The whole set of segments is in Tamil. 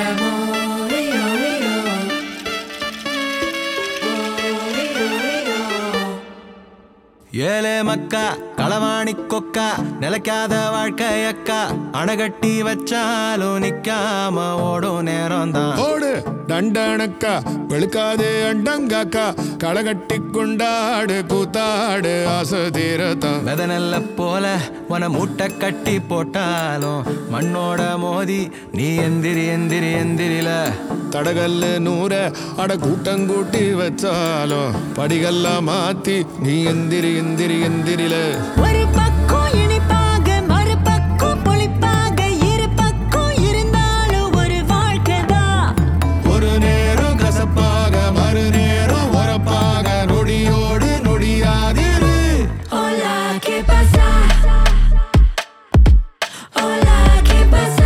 ஏலே மக்கா களவாணி கொக்கா நிலைக்காத வாழ்க்கையக்கா அணைகட்டி வச்சாலும் நிக்காம ஓடும் நேரம் தான் ஓடு தண்டனக்கா வெளுக்காதே அண்டங்காக்கா களகட்டி கொண்டாடு கூத்தாடு ஆசை தீரத்தான் வெத நெல்ல போல உன மூட்டை கட்டி போட்டாலும் மண்ணோட மோதி நீ எந்திரி எந்திரி எந்திரில தடகல்ல நூற அட கூட்டங்கூட்டி வச்சாலும் படிகள்லாம் மாத்தி நீ எந்திரி எந்திரி எந்திரில ஒரு பக்கம் இனிப்பாக மறுபக்கம் புளிப்பாக இரு பக்கம் இருந்தாலும் ஒரு வாழ்க்கைதான் ஒரு நேரம் கசப்பாக மறு நேரம் உரப்பாக நொடியோடு நொடியாதிரு Hola, ¿qué pasa? Hola, ¿qué pasa?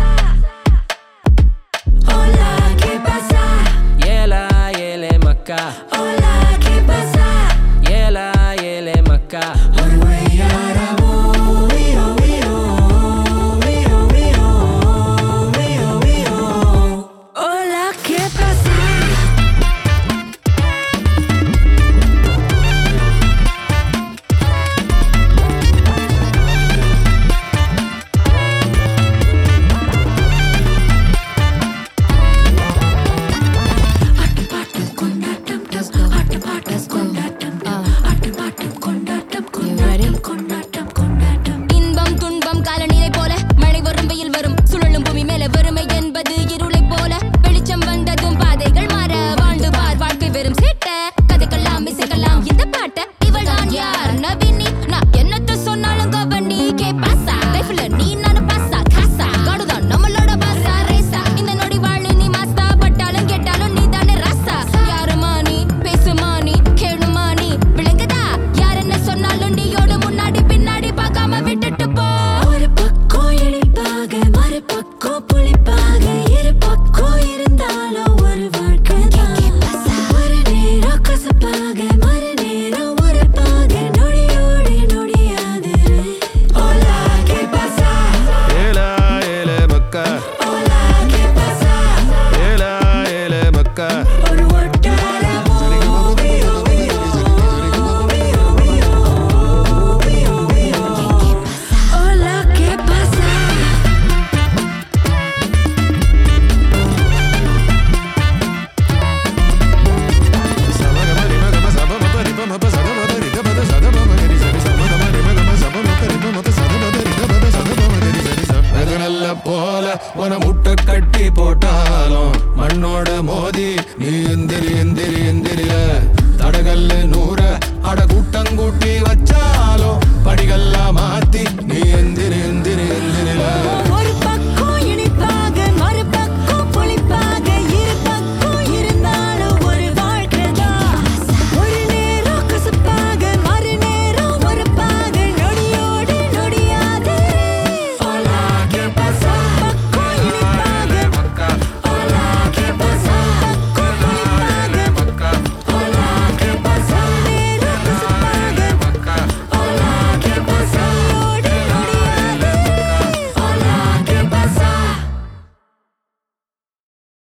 Hola, ¿qué pasa? ஏலா ஏலே மக்கா Hola, ¿qué pasa? ஏலா ஏலே மக்கா Hola, ¿qué pasa? இன்பம் துன்பம் காலநிலை போல மழை வரும் வெயில் வரும் சுழலும் பூமி மேல வறுமை என்பது இருளை போல வெளிச்சம் வந்ததும் பாதைகள் மாற வாழ்ந்து பார் வாழ்க்கை வெறும் சேட்ட கதைக்கெல்லாம் இசைக்கலாம் இந்த பாட்ட இவள் தான் யார் நவீனி நான் என்னத்த சொன்னாலும் கவனி கே பாசா லைஃப்ல நீ நானும் பாசா காசா காடுதான் நம்மளோட பாசா ரேசா இந்த நொடி வாழு நீ மாஸ்தா பட்டாலும் கேட்டாலும் நீ தானே ராசா யாருமா நீ பேசுமா நீ கேளுமா நீ விளங்குதா யார் என்ன சொன்னாலும் நீயோட முன்னாடி பின்னாடி பார்க்காம விட்டுட்டு போ ஒரு பக்கம் இனிப்பாக மறுபக்கம் புளிப்பாக இரு பக்கம் இருந்தாலும் ஒரு வாழ்க்கை ஒரு நேரம் கசப்பாக மறு நேரம் உரப்பாக நொடியோடு நொடியாது Hola, ¿qué pasa? ஏலா ஏலே மக்கா Hola, ¿qué pasa? ஏலா ஏலே மக்கா ஒரு ஒட்டாரமோ Hola, ¿qué pasa? நல்ல போல உன முட்டை கட்டி போட்டாலும் மண்ணோட மோதி நீ எந்திரி எந்திரி எந்திரில தடகல்ல நூற அட கூட்டங்கூட்டி வச்சாலும் படிகள்லாம் மாத்தி நீ எந்திரி எந்திரி எந்திரில